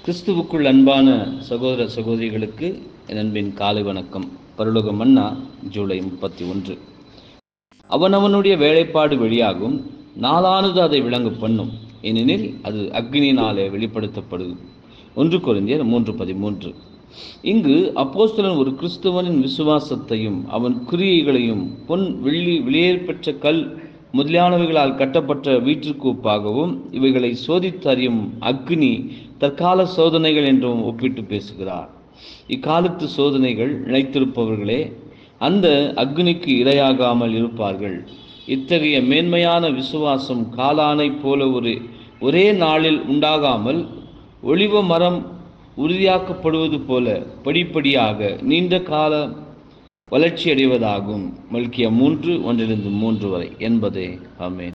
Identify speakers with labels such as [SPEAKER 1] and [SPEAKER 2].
[SPEAKER 1] கிறிஸ்துவுக்குள் அன்பான சகோதர சகோதரிகளுக்கு என் அன்பின் காலை வணக்கம் பரலோக மன்னா ஜூலை முப்பத்தி ஒன்று அவனவனுடைய வேலைப்பாடு வெளியாகும் நாளானது அதை விளங்க பண்ணும் ஏனெனில் அது அக்னியினாலே வெளிப்படுத்தப்படும் ஒன்று கொரிந்தியர் மூன்று பதிமூன்று இங்கு அப்போஸ்தலன் ஒரு கிறிஸ்துவனின் விசுவாசத்தையும் அவன் கிரியைகளையும் பொன் வெள்ளி வெளியேற்பெற்ற கல் முதலியானவைகளால் கட்டப்பட்ட வீட்டிற்கு ஒப்பாகவும் இவைகளை சோதித்தறியும் அக்னி தற்கால சோதனைகள் என்றும் ஒப்பிட்டு பேசுகிறார் இக்காலத்து சோதனைகள் நினைத்திருப்பவர்களே அந்த அக்னிக்கு இரையாகாமல் இருப்பார்கள் இத்தகைய மேன்மையான விசுவாசம் காலானை போல ஒரு ஒரே நாளில் உண்டாகாமல் ஒளிவ மரம் உறுதியாக்கப்படுவது போல படிப்படியாக நீண்ட கால வளர்ச்சியடைவதாகும் மல்கிய மூன்று ஒன்றிலிருந்து மூன்று வரை என்பதே ஆமேன்